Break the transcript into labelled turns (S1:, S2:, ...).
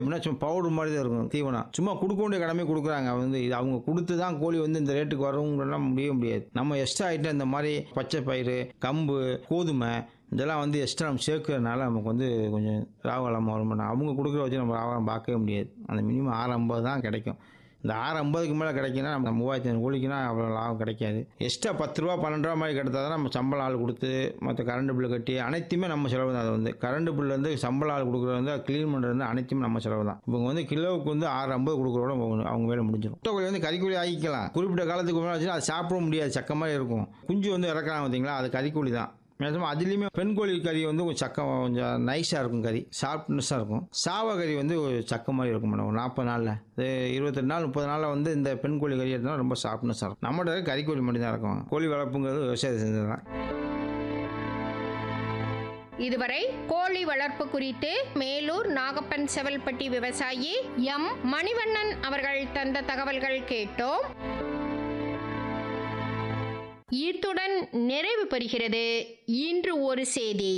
S1: எப்படின்னா சும்மா பவுடர் மாதிரி தான் இருக்கும் தீவனம் சும்மா கொடுக்க வேண்டிய கடமை கொடுக்குறாங்க வந்து இது அவங்க கொடுத்து தான் கோழி வந்து இந்த ரேட்டுக்கு வருங்கிறலாம் முடியவே முடியாது நம்ம எக்ஸ்ட்ரா ஐட்டம் இந்த மாதிரி பச்சை பயிறு கம்பு கோதுமை இதெல்லாம் வந்து எக்ஸ்ட்ரா நம்ம சேர்க்கறதுனால நமக்கு வந்து கொஞ்சம் லாபம் வரும் அவங்க கொடுக்குற வச்சு நம்ம லாபம் பார்க்கவே முடியாது அந்த மினிமம் ஆறு ஐம்பது தான் கிடைக்கும் இந்த ஆறு ஐம்பதுக்கு மேலே கிடைக்குன்னா நம்ம மூவாயிரத்தி ஐநூறு கோழிக்குனா அவ்வளோ லாபம் கிடைக்காது எக்ஸ்ட்ரா பத்து ரூபா பன்னெண்டு ரூபா மாதிரி கிடைத்தா தான் நம்ம சம்பளம் ஆள் கொடுத்து மற்ற கரண்ட் பில்லு கட்டி அனைத்துமே நம்ம செலவு தான் அது வந்து கரண்ட் பில்லு வந்து சம்பளம் ஆள் கொடுக்குறது வந்து க்ளீன் பண்ணுறது வந்து அனைத்துமே நம்ம செலவு தான் இவங்க வந்து கிலோவுக்கு வந்து ஆறு ஐம்பது கொடுக்குறோட அவங்க அவங்க வேலை முடிஞ்சிடும் முட்டை கோழி வந்து கறிக்கூலி ஆகிக்கலாம் குறிப்பிட்ட காலத்துக்கு மேலே வச்சுன்னா அது சாப்பிட முடியாது சக்க மாதிரி இருக்கும் குஞ்சு வந்து இறக்கலாம் பார்த்தீங்களா அது கறிக்கூலி தான் மேக்ஸிமம் அதுலேயுமே பெண் கோழி கறி வந்து கொஞ்சம் சக்கம் கொஞ்சம் நைஸாக இருக்கும் கறி சாஃப்ட்னஸாக இருக்கும் சாவ கறி வந்து ஒரு சக்க மாதிரி இருக்கும் மேடம் ஒரு நாற்பது நாளில் இது இருபத்தெட்டு நாள் முப்பது நாளில் வந்து இந்த பெண் கோழி கறி எடுத்தால் ரொம்ப சாஃப்ட்னஸாக இருக்கும் நம்மகிட்ட கறி கோழி மட்டும் தான் இருக்கும் கோழி வளர்ப்புங்கிறது விவசாயத்தை செஞ்சது தான்
S2: இதுவரை கோழி வளர்ப்பு குறித்து மேலூர் நாகப்பன் செவல்பட்டி விவசாயி எம் மணிவண்ணன் அவர்கள் தந்த தகவல்கள் கேட்டோம் இத்துடன் நிறைவு பெறுகிறது இன்று ஒரு செய்தி